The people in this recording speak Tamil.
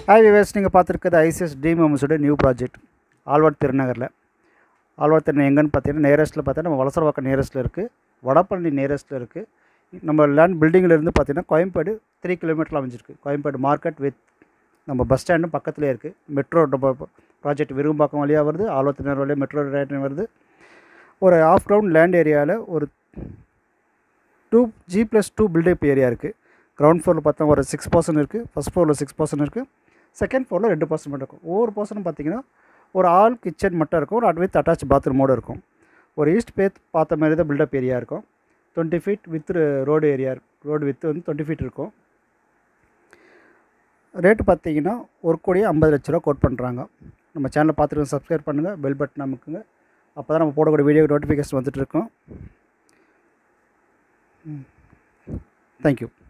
ஹாய் விவேஸ் நீங்கள் பார்த்துருக்கிறது ஐசிஎஸ் ட்ரீம் ஹோம்ஸோட நியூ ப்ராஜெக்ட் ஆழ்வார் திருநகரில் ஆழ்வார் திருநகர் எங்கன்னு பார்த்தீங்கன்னா நேரஸ்ட்டில் பார்த்தீங்கன்னா நம்ம வலசரவாக்கம் நேரஸ்ட்டில் இருக்குது வடபழனி நேரஸ்ட்டில் இருக்குது நம்ம லேண்ட் பில்டிங்கில் இருந்து பார்த்தீங்கன்னா கோயம்பேடு த்ரீ கிலோமீட்டரில் அமைஞ்சிருக்கு கோயம்பேடு மார்க்கெட் வித் நம்ம பஸ் ஸ்டாண்டும் பக்கத்துலேயே இருக்குது மெட்ரோ நம்ம ப்ராஜெக்ட் விரும்பாக்கம் வழியாக வருது ஆழ்வார் திருநகர் வழியாக மெட்ரோ ரேட் வருது ஒரு ஆஃப் கிரவுண்ட் லேண்ட் ஏரியாவில் ஒரு two G plus two built up area இருக்குது கிரவுண்ட் ஃப்ளோரில் பார்த்தா ஒரு சிக்ஸ் பர்சன்ட் இருக்குது ஃபஸ்ட் ஃப்ளோரில் சிக்ஸ் பர்சன்ட் இருக்குது செகண்ட் ஃப்ளோரில் ரெண்டு பர்சன்ட் மட்டும் இருக்கும் ஒவ்வொரு பர்சனும் பார்த்தீங்கன்னா ஒரு ஆல் கிச்சன் மட்டும் இருக்கும் ஒரு வித் அட்டாச் பாத்ரூமோடு இருக்கும் ஒரு ஈஸ்ட் பேத் பார்த்த மாதிரி தான் பில்டப் ஏரியா இருக்கும் twenty feet width road area road width வந்து டுவெண்ட்டி ஃபீட் இருக்கும் ரேட்டு பார்த்தீங்கன்னா ஒரு கோடியே ஐம்பது லட்ச ரூபா கோட் பண்ணுறாங்க நம்ம சேனலை பார்த்துட்டு சப்ஸ்கிரைப் பண்ணுங்கள் பெல் பட்டன் அமுக்குங்க அப்போ தான் நம்ம போடக்கூடிய வீடியோ நோட்டிஃபிகேஷன் வந்துட்டுருக்கோம் தேங்க்யூ